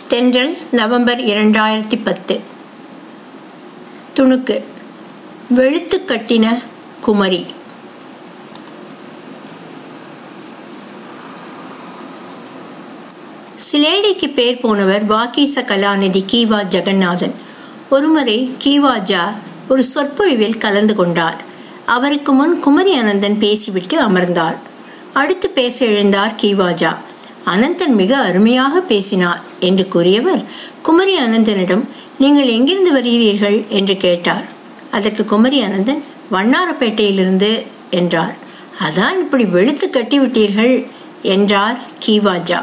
தென்றல் நவம்பர் இரண்டாயிரத்தி பத்து துணுக்கு வெளுத்து கட்டின குமரி சிலேடிக்கு பேர் போனவர் வாக்கீச கலாநிதி கீவா ஜெகநாதன் ஒருமுறை கீவாஜா ஒரு சொற்பொழிவில் கலந்து கொண்டார் அவருக்கு முன் குமரி அனந்தன் பேசிவிட்டு அமர்ந்தார் அடுத்து பேச எழுந்தார் கீவாஜா அனந்தன் மிக அருமையாக பேசினார் என்று கூறியவர் குமரி அனந்தனிடம் நீங்கள் எங்கிருந்து வருகிறீர்கள் என்று கேட்டார் அதற்கு குமரி அனந்தன் வண்ணாரப்பேட்டையிலிருந்து என்றார் அதான் இப்படி வெளுத்து கட்டிவிட்டீர்கள் என்றார் கீவாஜா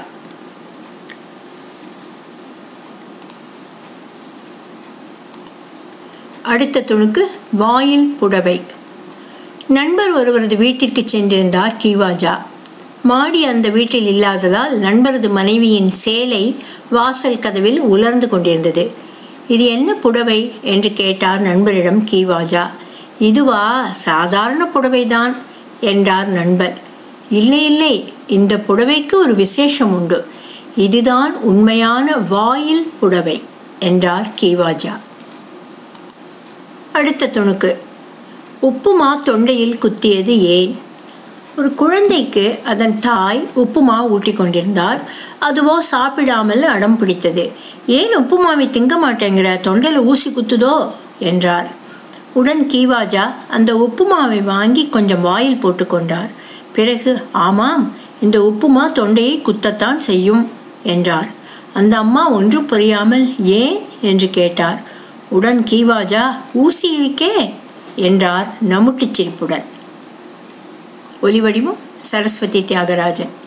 அடுத்த துணுக்கு வாயில் புடவை நண்பர் ஒருவரது வீட்டிற்கு சென்றிருந்தார் கீவாஜா மாடி அந்த வீட்டில் இல்லாததால் நண்பரது மனைவியின் சேலை வாசல் கதவில் உலர்ந்து கொண்டிருந்தது இது என்ன புடவை என்று கேட்டார் நண்பரிடம் கீவாஜா இதுவா சாதாரண புடவைதான் என்றார் நண்பர் இல்லை இல்லை இந்த புடவைக்கு ஒரு விசேஷம் உண்டு இதுதான் உண்மையான வாயில் புடவை என்றார் கீவாஜா அடுத்த துணுக்கு உப்புமா தொண்டையில் குத்தியது ஏன் ஒரு குழந்தைக்கு அதன் தாய் உப்புமா ஊட்டி கொண்டிருந்தார் அதுவோ சாப்பிடாமல் அடம் பிடித்தது ஏன் உப்புமாவை திங்க மாட்டேங்கிற தொண்டையில் ஊசி குத்துதோ என்றார் உடன் கீவாஜா அந்த உப்புமாவை வாங்கி கொஞ்சம் வாயில் போட்டுக்கொண்டார் பிறகு ஆமாம் இந்த உப்புமா தொண்டையை குத்தத்தான் செய்யும் என்றார் அந்த அம்மா ஒன்றும் புரியாமல் ஏன் என்று கேட்டார் உடன் கீவாஜா ஊசி இருக்கே என்றார் நமுட்டுச் சிரிப்புடன் ஒலிவடிவம் சரஸ்வதி தியாகராஜன்